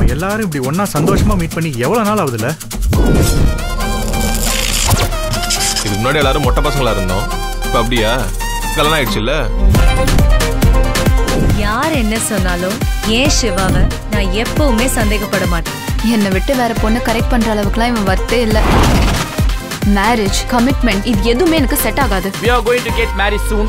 எல்லாரும் இப்படி ஒண்ணா சந்தோஷமா மீட் பண்ணி எவ்வளவு நாள் ஆகுதுல்ல இதுக்கு முன்னாடி எல்லாரும் மொட்டை பசங்களா இருந்தோம் இப்ப அப்படியா கல்யாணம் ஆயிடுச்சுல்ல யார் என்ன சொன்னாலும் ஏன் சிவாவை நான் எப்பவுமே சந்தேகப்பட மாட்டேன் என்னை விட்டு வேற பொண்ணு கரெக்ட் பண்ற அளவுக்குலாம் இவன் வர்த்தே இல்ல மேரேஜ் கமிட்மெண்ட் இது எதுவுமே எனக்கு செட் ஆகாது We are going to get married soon.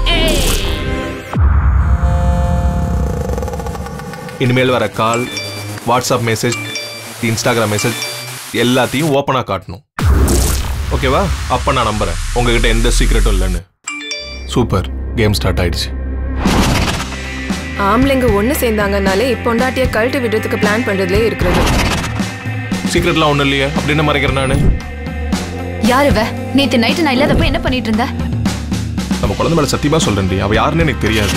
இனிமேல் வர call WhatsApp message Instagram message எல்லாத்தையும் ஓப்பனாக காட்டணும் ஓகேவா அப்போ நான் நம்புறேன் உங்ககிட்ட எந்த சீக்ரெட்டும் இல்லைன்னு சூப்பர் கேம் ஸ்டார்ட் ஆயிடுச்சு ஆம்பளைங்க ஒண்ணு சேர்ந்தாங்கனாலே பொண்டாட்டிய கழட்டி விடுறதுக்கு பிளான் பண்றதுலயே இருக்கிறது சீக்ரெட்லாம் ஒன்றும் இல்லையே அப்படின்னு மறைக்கிறேன் நான் யார் இவ நேத்து நைட்டு நான் இல்லாதப்ப என்ன பண்ணிட்டு இருந்த நம்ம குழந்தை மேலே சத்தியமாக சொல்கிறேன் அவள் யாருன்னு எனக்கு தெரியாது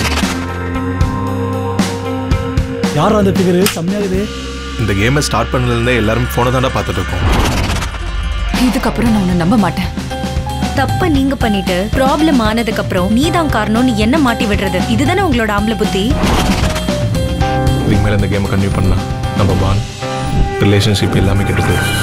யார் அந்த ஃபிகரு செம்மையாகுது இந்த கேமை ஸ்டார்ட் பண்ணதுலேருந்தே எல்லாரும் ஃபோனை தாண்டா பார்த்துட்டு இருக்கோம் இதுக்கப்புறம் நான் உன்னை நம்ப மாட்டேன் தப்ப நீங்க பண்ணிட்டு ப்ராப்ளம் ஆனதுக்கு அப்புறம் நீதான் காரணம்னு என்ன மாட்டி விடுறது இதுதானே உங்களோட ஆம்பளை புத்தி இதுக்கு மேலே இந்த கேமை கன்டினியூ பண்ணா நம்ம பான் ரிலேஷன்ஷிப் எல்லாமே கெட்டு போயிடும்